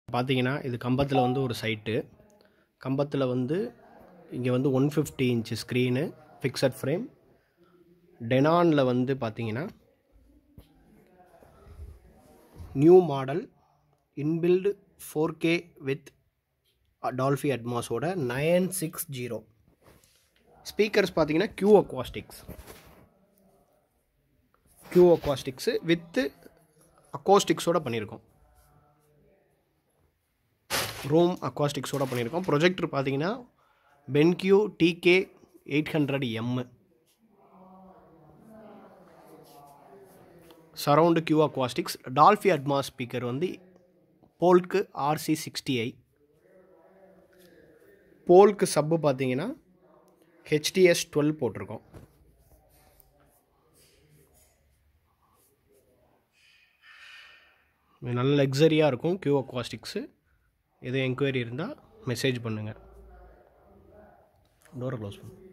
பார்த்தீங்கன்னா இது கம்பத்தில் வந்து ஒரு சைட்டு கம்பத்தில் வந்து இங்கே வந்து one fifty inch screen fixed frame டெனானில் வந்து பார்த்தீங்கன்னா new model inbuilt four K with Dolby அட்மாஸோட நயன் சிக்ஸ் ஜீரோ ஸ்பீக்கர்ஸ் பார்த்தீங்கன்னா Q acoustics Q acoustics with அக்கோஸ்டிக்ஸோட பண்ணியிருக்கோம் ரூம் அக்வாஸ்டிக்ஸோட பண்ணியிருக்கோம் ப்ரொஜெக்டர் பார்த்தீங்கன்னா BenQ TK eight hundred M surround Q acoustics Dolby Atmos speaker வந்து போல்க்கு ஆர்சி சிக்ஸ்டி ஐ போல்க்கு சப்பு பார்த்தீங்கன்னா ஹெச்டிஎஸ் டுவெல் போட்டிருக்கோம் இது நல்ல லக்ஸரியாக இருக்கும் கியூ அக்வாஸ்டிக்ஸு எதுவும் என்கொயரி இருந்தால் மெசேஜ் பண்ணுங்கள் டோரை க்ளோஸ் பண்ணு